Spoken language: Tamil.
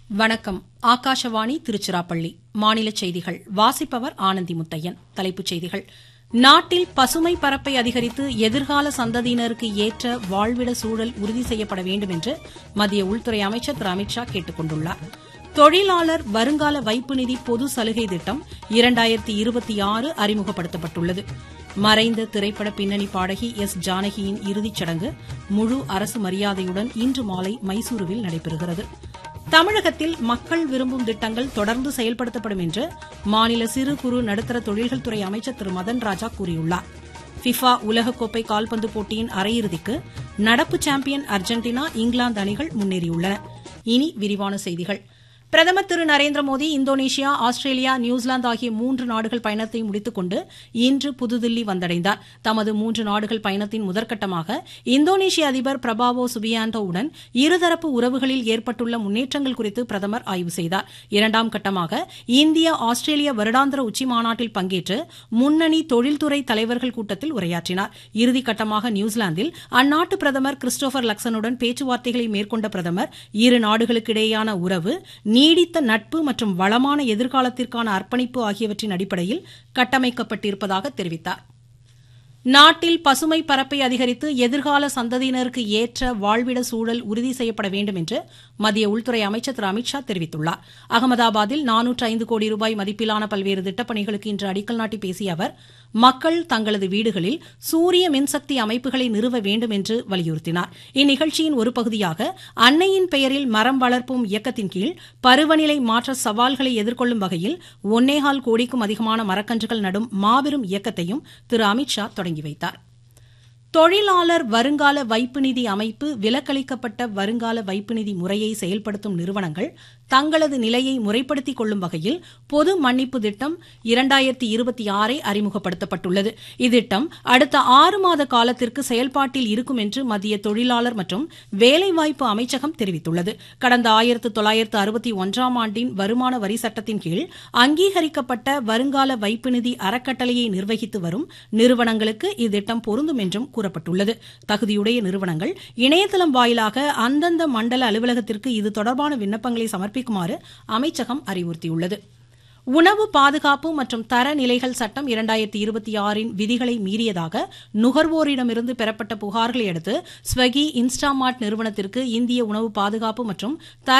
வணக்கம் ஆகாஷவாணி திருச்சிராப்பள்ளி மாநில செய்திகள் வாசிப்பவர் ஆனந்தி முத்தையன் தலைப்புச் செய்திகள் நாட்டில் பசுமை பரப்பை அதிகரித்து எதிர்கால சந்ததியினருக்கு ஏற்ற வாழ்விட சூழல் உறுதி செய்யப்பட வேண்டும் என்று மத்திய உள்துறை அமைச்சர் திரு அமித் ஷா கேட்டுக் கொண்டுள்ளார் தொழிலாளர் வருங்கால வைப்பு நிதி பொது சலுகை திட்டம் இரண்டாயிரத்தி இருபத்தி ஆறு அறிமுகப்படுத்தப்பட்டுள்ளது மறைந்த திரைப்பட பின்னணி பாடகி எஸ் ஜானகியின் இறுதிச் சடங்கு முழு அரசு மரியாதையுடன் இன்று மாலை மைசூருவில் நடைபெறுகிறது தமிழகத்தில் மக்கள் விரும்பும் திட்டங்கள் தொடர்ந்து செயல்படுத்தப்படும் என்று மாநில சிறு குறு நடுத்தர தொழில்கள் துறை அமைச்சர் திரு மதன் ராஜா கூறியுள்ளார் ஃபிஃபா உலகக்கோப்பை கால்பந்து போட்டியின் அரையிறுதிக்கு நடப்பு சாம்பியன் அர்ஜென்டினா இங்கிலாந்து அணிகள் முன்னேறியுள்ளன இனி விரிவான செய்திகள் பிரதமர் திரு Narendra Modi Indonesia Australia New Zealand ஆகிய மூன்று நாடுகள் பயணத்தை முடித்துக் கொண்டு இன்று புதுதில்லி வந்தடைந்தார் தமது மூன்று நாடுகள் பயணத்தின் முதற்கட்டமாக இந்தோனேஷிய அதிபர் பிரபாவோ சுபியாண்டோவுடன் இருதரப்பு உறவுகளில் ஏற்பட்டுள்ள முன்னேற்றங்கள் குறித்து பிரதமர் ஆய்வு செய்தார் இரண்டாம் கட்டமாக இந்திய ஆஸ்திரேலிய வருடாந்திர உச்சிமாநாட்டில் பங்கேற்று முன்னணி தொழில்துறை தலைவர்கள் கூட்டத்தில் உரையாற்றினார் இறுதிக்கட்டமாக நியூசிலாந்தில் அந்நாட்டு பிரதமர் கிறிஸ்டோபர் லக்சனுடன் பேச்சுவார்த்தைகளை மேற்கொண்ட பிரதமர் இரு நாடுகளுக்கிடையேயான உறவு நீடித்த நட்பு மற்றும் வளமான எதிர்காலத்திற்கான அர்ப்பணிப்பு ஆகியவற்றின் அடிப்படையில் கட்டமைக்கப்பட்டிருப்பதாக தெரிவித்தார் நாட்டில் பசுமை பரப்பை அதிகரித்து எதிர்கால சந்ததியினருக்கு ஏற்ற வாழ்விட சூழல் உறுதி செய்யப்பட வேண்டும் என்று மத்திய உள்துறை அமைச்சர் திரு அமித் ஷா தெரிவித்துள்ளார் அகமதாபாத்தில் நானூற்று ஐந்து கோடி ரூபாய் மதிப்பிலான பல்வேறு திட்டப்பணிகளுக்கு இன்று அடிக்கல் நாட்டி பேசிய அவர் மக்கள் தங்களது வீடுகளில் சூரிய மின்சக்தி அமைப்புகளை நிறுவ வேண்டும் என்று வலியுறுத்தினார் இந்நிகழ்ச்சியின் ஒரு பகுதியாக அன்னையின் பெயரில் மரம் வளர்ப்போம் இயக்கத்தின் கீழ் பருவநிலை மாற்ற சவால்களை எதிர்கொள்ளும் வகையில் ஒன்னேகால் கோடிக்கும் அதிகமான மரக்கன்றுகள் நடும் மாபெரும் இயக்கத்தையும் திரு அமித் ஷா தொடங்கி வைத்தார் தொழிலாளர் வருங்கால வைப்பு நிதி அமைப்பு விலக்களிக்கப்பட்ட வருங்கால வைப்பு நிதி முறையை செயல்படுத்தும் நிறுவனங்கள் தங்களது நிலையை முறைப்படுத்திக் கொள்ளும் வகையில் பொது மன்னிப்பு திட்டம் இரண்டாயிரத்தி இருபத்தி ஆறை அறிமுகப்படுத்தப்பட்டுள்ளது இத்திட்டம் அடுத்த ஆறு மாத காலத்திற்கு செயல்பாட்டில் இருக்கும் என்று மத்திய தொழிலாளர் மற்றும் வேலைவாய்ப்பு அமைச்சகம் தெரிவித்துள்ளது கடந்த ஆயிரத்து தொள்ளாயிரத்து அறுபத்தி ஒன்றாம் ஆண்டின் வருமான வரி சட்டத்தின் கீழ் அங்கீகரிக்கப்பட்ட வருங்கால வைப்பு நிதி அறக்கட்டளையை நிர்வகித்து வரும் நிறுவனங்களுக்கு இத்திட்டம் பொருந்தும் என்றும் கூறப்பட்டுள்ளது தகுதியுடைய நிறுவனங்கள் இணையதளம் வாயிலாக அந்தந்த மண்டல அலுவலகத்திற்கு இது தொடர்பான விண்ணப்பங்களை சமர்ப்பிக்குமாறு அமைச்சகம் அறிவுறுத்தியுள்ளது உணவு பாதுகாப்பு மற்றும் தரநிலைகள் சட்டம் இரண்டாயிரத்தி இருபத்தி ஆறின் விதிகளை மீறியதாக நுகர்வோரிடமிருந்து பெறப்பட்ட புகார்களை அடுத்து ஸ்வகி இன்ஸ்டாமார்ட் நிறுவனத்திற்கு இந்திய உணவு பாதுகாப்பு மற்றும் தர